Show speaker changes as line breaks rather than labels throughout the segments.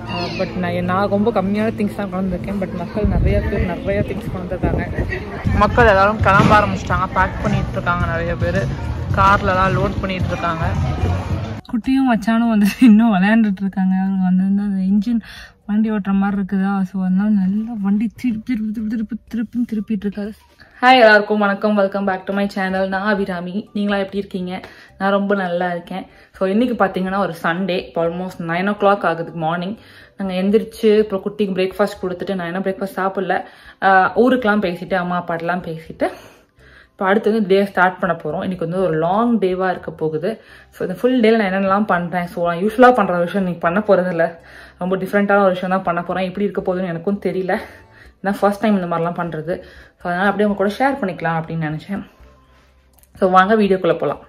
but நான் நான் ரொம்ப கம்மியான திங்ஸ் தான் கொண்டு வந்திருக்கேன் பட் மக்கள் நிறைய பேர் நிறைய திங்ஸ் கொண்டு வந்திருக்காங்க மக்கள் எல்லாரும் கிளம்ப ஆரம்பிச்சிட்டாங்க பேக் பண்ணிட்டு இருக்காங்க நிறைய பேர் கார்லலாம் லோட் பண்ணிட்டு இருக்காங்க குட்டியும் மச்சானும் வந்து இன்னும் விளையாண்டுட்டு இருக்காங்க அவங்க வந்து வந்து அந்த இன்ஜின் வண்டி ஓட்டுற மாதிரி இருக்குதா ஸோ அதனால நல்லா வண்டி திருப்பி திருப்பி திருப்பி திருப்பி திருப்பி திருப்பிட்டு இருக்காரு ஹாய் எல்லாருக்கும் வணக்கம் welcome back to my channel நான் அபிராமி நீங்களா எப்படி இருக்கீங்க நான் ரொம்ப நல்லா இருக்கேன் ஸோ இன்னைக்கு பார்த்தீங்கன்னா ஒரு சண்டே இப்போ ஆல்மோஸ்ட் நைன் ஓ கிளாக் ஆகுது மார்னிங் நாங்கள் எந்திரிச்சு அப்புறம் குட்டிக்கு பிரேக்ஃபாஸ்ட் கொடுத்துட்டு நான் என்ன பிரேக்ஃபாஸ்ட் சாப்பிடல ஆஹ் ஊருக்கெலாம் பேசிட்டு அம்மா அப்பாட்டெலாம் பேசிட்டு இப்போ அடுத்து வந்து டே ஸ்டார்ட் பண்ண போகிறோம் இன்னைக்கு வந்து ஒரு லாங் டேவாக இருக்க போகுது ஸோ இந்த ஃபுல் டேல நான் என்னென்னலாம் பண்ணுறேன் ஸோ நான் யூஸ்வலாக பண்ணுற விஷயம் இன்னைக்கு பண்ண போகிறதில்ல ரொம்ப டிஃப்ரெண்ட்டான ஒரு விஷயம் தான் பண்ண போகிறேன் எப்படி இருக்க போகுதுன்னு எனக்கும் தெரியல நான் ஃபர்ஸ்ட் டைம் இந்த மாதிரிலாம் பண்ணுறது ஸோ அதனால் அப்படியே உங்க கூட ஷேர் பண்ணிக்கலாம் அப்படின்னு நினச்சேன் ஸோ வாங்க வீடியோக்குள்ளே போகலாம்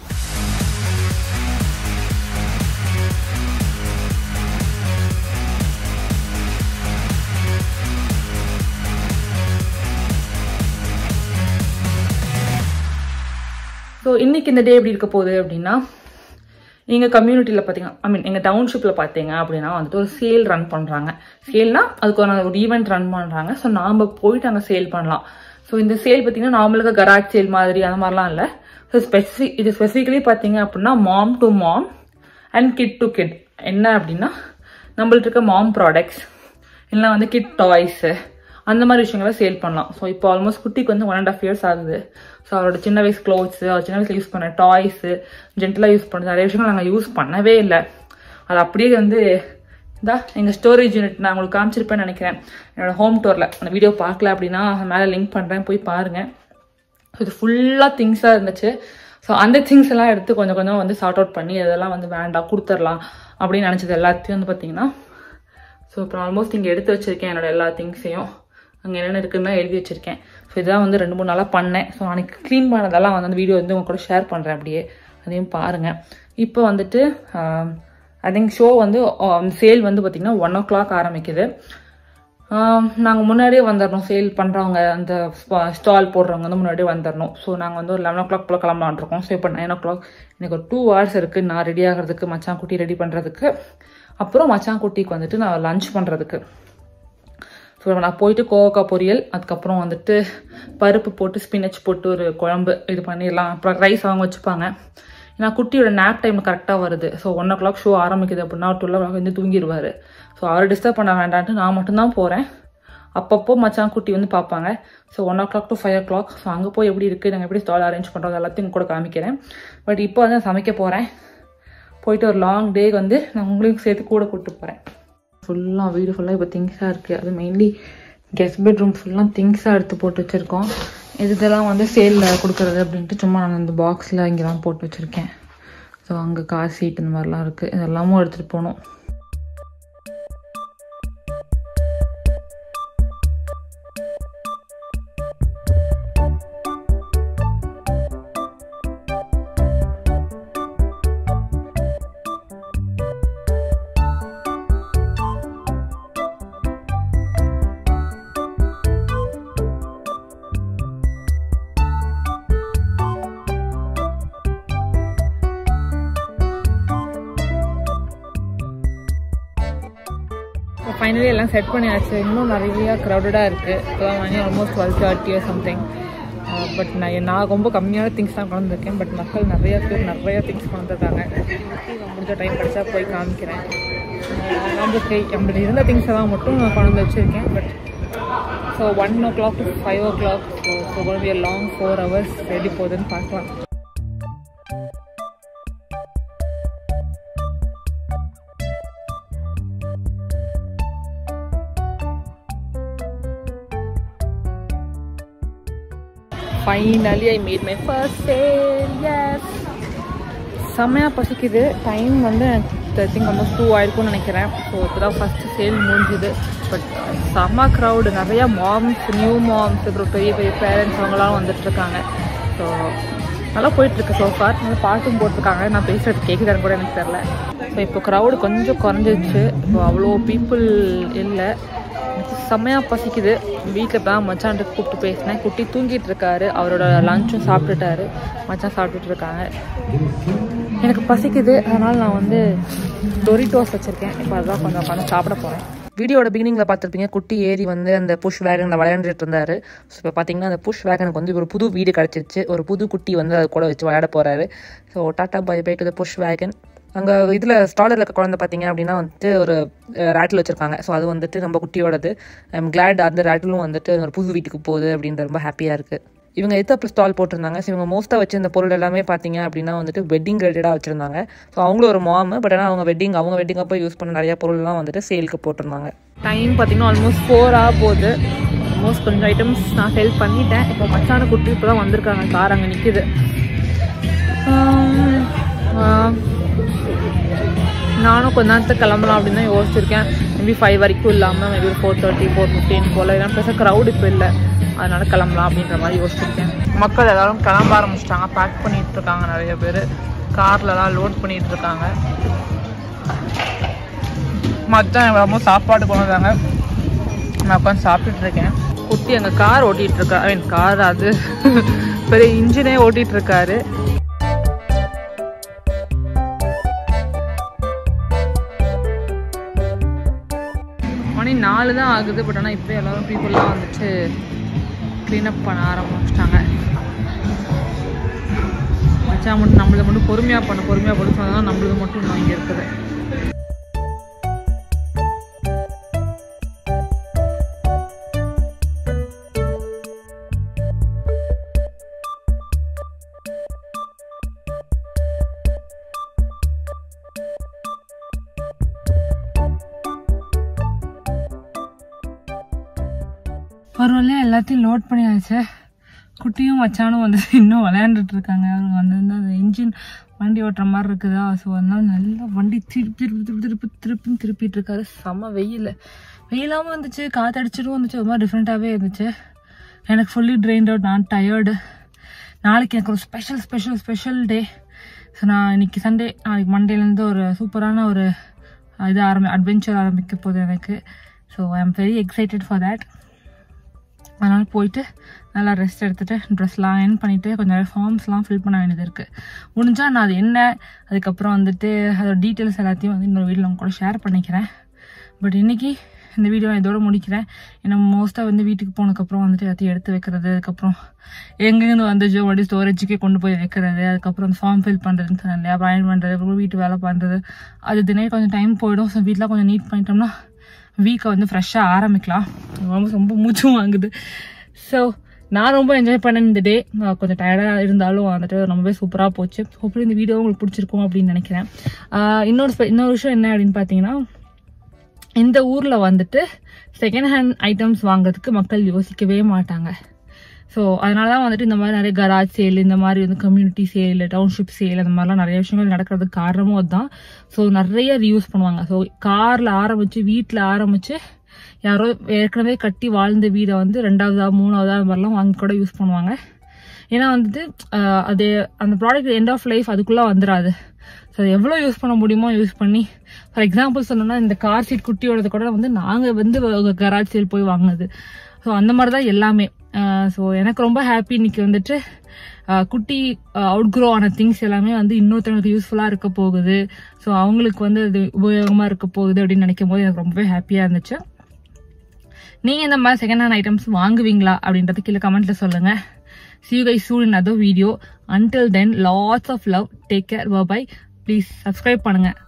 ஸோ இன்னைக்கு இந்த டே எப்படி இருக்க போகுது அப்படின்னா எங்கள் கம்யூனிட்டியில் பார்த்தீங்கன்னா ஐ மீன் எங்கள் டவுன்ஷிப்பில் பார்த்தீங்க அப்படின்னா வந்துட்டு ஒரு சேல் ரன் பண்ணுறாங்க சேல்னா அதுக்கு ஒரு ஒரு ஈவெண்ட் ரன் பண்ணுறாங்க ஸோ நாம் போயிட்டு அங்கே சேல் பண்ணலாம் ஸோ இந்த சேல் பார்த்தீங்கன்னா நார்மலுக்கு கராஜ் சேல் மாதிரி அந்த மாதிரிலாம் இல்லை ஸோ ஸ்பெசிஃபிக் இது ஸ்பெசிஃபிக்கலி பார்த்தீங்க அப்படின்னா mom to mom and kid to kid என்ன அப்படின்னா நம்மள்ட்ட இருக்க மாம் ப்ராடக்ட்ஸ் இல்லைனா வந்து கிட் டாய்ஸு அந்த மாதிரி விஷயங்களை சேல் பண்ணலாம் ஸோ இப்போ ஆல்மோஸ்ட் குட்டிக்கு வந்து ஒன் அண்ட் ஆஃப் இயர்ஸ் ஆகுது ஸோ அவரோட சின்ன வயசு க்ளோத்ஸு அவர் சின்ன வயசில் யூஸ் பண்ண டாய்ஸு ஜென்டலாக யூஸ் பண்ண நிறைய விஷயங்கள் நாங்கள் யூஸ் பண்ணவே இல்லை அது அப்படியே வந்து இந்தா எங்கள் ஸ்டோரேஜ் யூனிட் நான் உங்களுக்கு காமிச்சிருப்பேன்னு நினைக்கிறேன் என்னோட ஹோம் டோரில் அந்த வீடியோ பார்க்கல அப்படின்னா மேலே லிங்க் பண்ணுறேன் போய் பாருங்கள் ஸோ இது ஃபுல்லாக திங்ஸாக இருந்துச்சு ஸோ அந்த திங்ஸ் எல்லாம் எடுத்து கொஞ்சம் கொஞ்சம் வந்து சார்ட் அவுட் பண்ணி அதெல்லாம் வந்து வேண்டாம் கொடுத்துடலாம் அப்படின்னு நினச்சது எல்லாத்தையும் வந்து பார்த்தீங்கன்னா ஸோ இப்போ ஆல்மோஸ்ட் இங்கே எடுத்து வச்சுருக்கேன் என்னோட எல்லா திங்ஸையும் அங்கே என்னென்ன இருக்குன்னு எழுதி வச்சுருக்கேன் ஸோ இதெல்லாம் வந்து ரெண்டு மூணு நாளாக பண்ணேன் ஸோ அன்றைக்கி க்ளீன் பண்ணதெல்லாம் வந்து அந்த வீடியோ வந்து உங்க கூட ஷேர் பண்ணுறேன் அப்படியே அதையும் பாருங்கள் இப்போ வந்துட்டு ஐ திங்க் ஷோ வந்து சேல் வந்து பார்த்திங்கன்னா ஒன் ஓ கிளாக் ஆரம்பிக்குது நாங்கள் முன்னாடியே வந்துடணும் சேல் பண்ணுறவங்க அந்த ஸ்டால் போடுறவங்க வந்து முன்னாடியே வந்துடணும் ஸோ நாங்கள் வந்து ஒரு லெவன் ஓ கிளாக் போல் கிளம்பலான் இருக்கோம் ஸோ இப்போ நைன் ஓ கிளாக் எனக்கு ஒரு டூ ஹவர்ஸ் இருக்குது நான் ரெடி ஆகிறதுக்கு மச்சான் குட்டி ரெடி பண்ணுறதுக்கு அப்புறம் மச்சான் குட்டிக்கு வந்துட்டு நான் லஞ்ச் பண்ணுறதுக்கு ஸோ நான் போயிட்டு கோவக்காய் பொரியல் அதுக்கப்புறம் வந்துட்டு பருப்பு போட்டு ஸ்பினச் போட்டு ஒரு குழம்பு இது பண்ணிடலாம் அப்புறம் ரைஸ் அவங்க வச்சுப்பாங்க ஏன்னா குட்டியோட நேப் டைம் கரெக்டாக வருது so one o'clock show ஆரம்பிக்குது அப்படின்னா டுவெல் ஓ கிளாக் வந்து தூங்கிடுவார் ஸோ அவரை டிஸ்டர்ப் பண்ண வேண்டான்ட்டு நான் மட்டும்தான் போகிறேன் அப்பப்போ மச்சான் குட்டி வந்து பார்ப்பாங்க so one o'clock to five o'clock so அங்கே போய் எப்படி இருக்குது நாங்கள் எப்படி ஸ்டால் அரேஞ்ச் பண்ணுறோம் எல்லாத்தையும் கூட காமிக்கிறேன் பட் இப்போ வந்து நான் சமைக்க போகிறேன் போயிட்டு ஒரு லாங் டே வந்து நான் உங்களையும் சேர்த்து கூட கூப்பிட்டு போகிறேன் ஃபுல்லாக வீடு ஃபுல்லாக இப்போ திங்ஸாக இருக்குது அது மெயின்லி கெஸ்ட் பெட்ரூம் ஃபுல்லாக திங்ஸாக எடுத்து போட்டு வச்சுருக்கோம் இது இதெல்லாம் வந்து சேலில் கொடுக்குறது அப்படின்ட்டு சும்மா நான் இந்த பாக்ஸில் இங்கே தான் போட்டு வச்சுருக்கேன் ஸோ அங்கே கார் சீட் இந்த மாதிரிலாம் இருக்குது இதெல்லாமும் எடுத்துகிட்டு போகணும் ஃபைனலி எல்லாம் செட் பண்ணியாச்சு இன்னும் நிறைய க்ரௌடடாக இருக்குது இப்போ மணி almost twelve thirty something but நான் நான் ரொம்ப கம்மியான திங்ஸ் தான் கொண்டு வந்திருக்கேன் பட் மக்கள் நிறைய பேர் நிறைய திங்ஸ் கொண்டு வந்திருக்காங்க முடிஞ்ச டைம் கிடச்சா போய் காமிக்கிறேன் நம்மளுக்கு நம்மளுக்கு இருந்த திங்ஸ் எல்லாம் மட்டும் நான் கொண்டு வந்து வச்சுருக்கேன் but so one o'clock to five o'clock so so be long four hours ready போகுதுன்னு பார்க்கலாம் finally I made my first sale yes செம்மையாக பசிக்குது டைம் வந்து ஐ திங்க் ஆல்மோஸ்ட் டூ ஆயிருக்கும்னு நினைக்கிறேன் ஸோ இப்போதான் ஃபஸ்ட்டு சேல் முடிஞ்சுது but செம்ம க்ரௌடு நிறையா மாம்ஸ் நியூ மாம்ஸ் அப்புறம் பெரிய பெரிய பேரண்ட்ஸ் அவங்களாம் வந்துட்டுருக்காங்க ஸோ நல்லா போயிட்டுருக்கு சோஃபார் நல்லா பாட்டும் போட்டிருக்காங்க நான் பேசுகிறது கேட்குதான்னு கூட எனக்கு தெரில ஸோ இப்போ க்ரௌடு கொஞ்சம் குறைஞ்சிருச்சு இப்போ அவ்வளோ பீப்புள் இல்லை எனக்கு செம்மையாக பசிக்குது வீட்டில் தான் மச்சான்ட்டு கூப்பிட்டு பேசினேன் குட்டி தூங்கிட்டு இருக்காரு அவரோட லஞ்சும் சாப்பிட்டுட்டாரு மச்சான் சாப்பிட்டுட்டு இருக்காங்க எனக்கு பசிக்குது அதனால் நான் வந்து டொரிட்டோஸ் வச்சுருக்கேன் இப்போ அதுதான் கொஞ்சம் உட்காந்து சாப்பிட போகிறேன் வீடியோட பிகினிங்கில் பார்த்துருப்பீங்க குட்டி ஏறி வந்து அந்த புஷ் வேகனில் விளையாண்டுட்டு இருந்தாரு ஸோ இப்போ பார்த்தீங்கன்னா அந்த புஷ் வேகனுக்கு வந்து ஒரு புது வீடு கிடச்சிருச்சு ஒரு புது குட்டி வந்து அது கூட வச்சு விளையாட போகிறாரு so tata bye bye to the push wagon அங்கே இதில் ஸ்டாலில் இருக்க குழந்தை பார்த்தீங்க அப்படின்னா வந்துட்டு ஒரு ரேட்டில் வச்சுருக்காங்க ஸோ அது வந்துட்டு நம்ம குட்டியோடது ஐம் கிளாட் அந்த ரேட்டிலும் வந்துட்டு ஒரு புது வீட்டுக்கு போகுது அப்படின்ற ரொம்ப ஹாப்பியாக இருக்குது இவங்க எத்தப்பில் ஸ்டால் போட்டிருந்தாங்க ஸோ இவங்க மோஸ்ட்டாக வச்சிருந்த பொருள் எல்லாமே பார்த்தீங்க அப்படின்னா வந்துட்டு வெட்டிங் ரிலேட்டடாக வச்சுருந்தாங்க ஸோ அவங்களும் ஒரு மாம் பட் ஆனால் அவங்க வெட்டிங் அவங்க வெட்டிங் அப்போ யூஸ் பண்ண நிறைய பொருள்லாம் வந்துட்டு சேலுக்கு போட்டிருந்தாங்க டைம் பார்த்தீங்கன்னா ஆல்மோஸ்ட் ஃபோர் ஆக போகுது ஆல்மோஸ்ட் கொஞ்சம் ஐட்டம்ஸ் நான் ஹெல்ப் பண்ணிட்டேன் இப்போ மச்சான குட்டி இப்போ தான் வந்திருக்காங்க கார் அங்கே நிற்கிது நானும் கொஞ்ச நேரத்துக்கு கிளம்பலாம் அப்படின்னு தான் யோசிச்சிருக்கேன் மேபி ஃபைவ் வரைக்கும் இல்லாமல் மேபி ஒரு ஃபோர் தேர்ட்டி ஃபோர் ஃபிஃப்டின் போல் ஏன்னா பெருசாக க்ரௌட் இப்போ இல்லை அதனால கிளம்பலாம் அப்படின்ற மாதிரி யோசிச்சிருக்கேன் மக்கள் எல்லாரும் கிளம்ப ஆரம்பிச்சிட்டாங்க பேக் பண்ணிட்டு இருக்காங்க நிறைய பேர் கார்லலாம் லோட் பண்ணிட்டு இருக்காங்க மச்சான் எவ்வளோ சாப்பாடு கொண்டு வந்தாங்க நான் உட்காந்து சாப்பிட்டுட்டு இருக்கேன் குட்டி அங்கே கார் ஓட்டிட்டு இருக்கா ஐ மீன் கார் அது பெரிய இன்ஜினே ஓட்டிட்டு இருக்காரு மணி நாலு தான் ஆகுது பட் ஆனால் இப்போ எல்லாரும் பீப்புளெலாம் வந்துட்டு க்ளீனப் பண்ண ஆரம்பிச்சிட்டாங்க மச்சான் மட்டும் நம்மளது மட்டும் பொறுமையாக பண்ண பொறுமையாக பண்ண சொன்னால் நம்மளது மட்டும் இன்னும் இங்கே இருக்குது ஒரு வழியா எல்லாத்தையும் லோட் பண்ணியாச்சு குட்டியும் மச்சானும் வந்து இன்னும் விளையாண்டுட்டு இருக்காங்க அவங்க வந்து வந்து அந்த இன்ஜின் வண்டி ஓட்டுற மாதிரி இருக்குதா ஸோ அதனால நல்லா வண்டி திருப்பி திருப்பி திருப்பி திருப்பி திருப்பி திருப்பிட்டு இருக்காரு செம்ம வெயில் வெயிலாமல் இருந்துச்சு காற்றடிச்சிட்டும் வந்துச்சு ஒரு மாதிரி டிஃப்ரெண்ட்டாகவே இருந்துச்சு எனக்கு ஃபுல்லி ட்ரெயின்ட் அவுட் நான் டயர்டு நாளைக்கு எனக்கு ஒரு special special special day so நான் இன்னைக்கு சண்டே நாளைக்கு மண்டேலேருந்து ஒரு சூப்பரான ஒரு இது ஆரம்பி அட்வென்ச்சர் ஆரம்பிக்க போகுது எனக்கு so I am very excited for that அதனால் போயிட்டு நல்லா ரெஸ்ட் எடுத்துகிட்டு ட்ரெஸ்லாம் என் பண்ணிவிட்டு கொஞ்சம் நிறைய ஃபார்ம்ஸ்லாம் ஃபில் பண்ண வேண்டியது இருக்குது முடிஞ்சால் நான் அது என்ன அதுக்கப்புறம் வந்துட்டு அதோட டீட்டெயில்ஸ் எல்லாத்தையும் வந்து இன்னொரு வீடியோவில் உங்க கூட ஷேர் பண்ணிக்கிறேன் பட் இன்றைக்கி இந்த வீடியோ நான் இதோட முடிக்கிறேன் ஏன்னா மோஸ்ட்டாக வந்து வீட்டுக்கு போனதுக்கப்புறம் வந்துட்டு எல்லாத்தையும் எடுத்து வைக்கிறது அதுக்கப்புறம் எங்கேருந்து வந்துச்சோ மறுபடியும் ஸ்டோரேஜுக்கே கொண்டு போய் வைக்கிறது அதுக்கப்புறம் அந்த ஃபார்ம் ஃபில் பண்ணுறதுன்னு சொன்னேன் இல்லையா பயன் பண்ணுறது அப்புறம் வீட்டு வேலை பண்ணுறது அது தினே கொஞ்சம் டைம் போயிடும் ஸோ வீட்டில் கொஞ்சம் நீட் பண்ணிட்டோம்னா வீக்கை வந்து ஃப்ரெஷ்ஷாக ஆரம்பிக்கலாம் ரொம்ப ரொம்ப மூச்சும் வாங்குது ஸோ நான் ரொம்ப என்ஜாய் பண்ணேன் இந்த டே கொஞ்சம் டயர்டாக இருந்தாலும் வந்துட்டு ரொம்பவே சூப்பராக போச்சு ஹோப்ஃபுல்லி இந்த வீடியோ உங்களுக்கு பிடிச்சிருக்கும் அப்படின்னு நினைக்கிறேன் ஆஹ் இன்னொரு ஸ்பெ- இன்னொரு விஷயம் என்ன அப்படின்னு பார்த்தீங்கன்னா இந்த ஊரில் வந்துட்டு செகண்ட் ஹேண்ட் ஐட்டம்ஸ் வாங்குறதுக்கு மக்கள் யோசிக்கவே மாட்டாங்க ஸோ அதனால தான் வந்துட்டு இந்த மாதிரி நிறைய கராஜ் சேல் இந்த மாதிரி வந்து கம்யூனிட்டி சேல் டவுன்ஷிப் சேல் அந்த மாதிரிலாம் நிறைய விஷயங்கள் நடக்கிறதுக்கு காரணமும் அதுதான் ஸோ நிறைய ரியூஸ் பண்ணுவாங்க ஸோ காரில் ஆரம்பித்து வீட்டில் ஆரம்பித்து யாரோ ஏற்கனவே கட்டி வாழ்ந்த வீடை வந்து ரெண்டாவதா மூணாவதா அந்த மாதிரிலாம் வாங்கி கூட யூஸ் பண்ணுவாங்க ஏன்னா வந்துட்டு ஆஹ், அது அந்த ப்ராடக்ட் எண்ட் ஆஃப் லைஃப் அதுக்குள்ளே வந்துடாது ஸோ அது எவ்வளோ யூஸ் பண்ண முடியுமோ யூஸ் பண்ணி ஃபார் எக்ஸாம்பிள் சொல்லணும்னா இந்த கார் சீட் குட்டியோடது கூட வந்து நாங்கள் வந்து கராஜ் சேல் போய் வாங்கினது ஸோ அந்த மாதிரி தான் எல்லாமே ஸோ எனக்கு ரொம்ப ஹாப்பி இன்னைக்கு வந்துட்டு ஆஹ், குட்டி அவுட் க்ரோ ஆன திங்ஸ் எல்லாமே வந்து இன்னொருத்தவங்களுக்கு யூஸ்ஃபுல்லாக இருக்க போகுது ஸோ அவங்களுக்கு வந்து அது உபயோகமாக இருக்க போகுது அப்படின்னு நினைக்கும் போது எனக்கு ரொம்பவே ஹாப்பியாக இருந்துச்சு நீங்கள் இந்த மாதிரி செகண்ட் ஹேண்ட் ஐட்டம்ஸ் வாங்குவீங்களா அப்படின்றது கீழே கமெண்ட்ல சொல்லுங்க see you guys soon in another video until then lots of love take care bye bye please subscribe பண்ணுங்க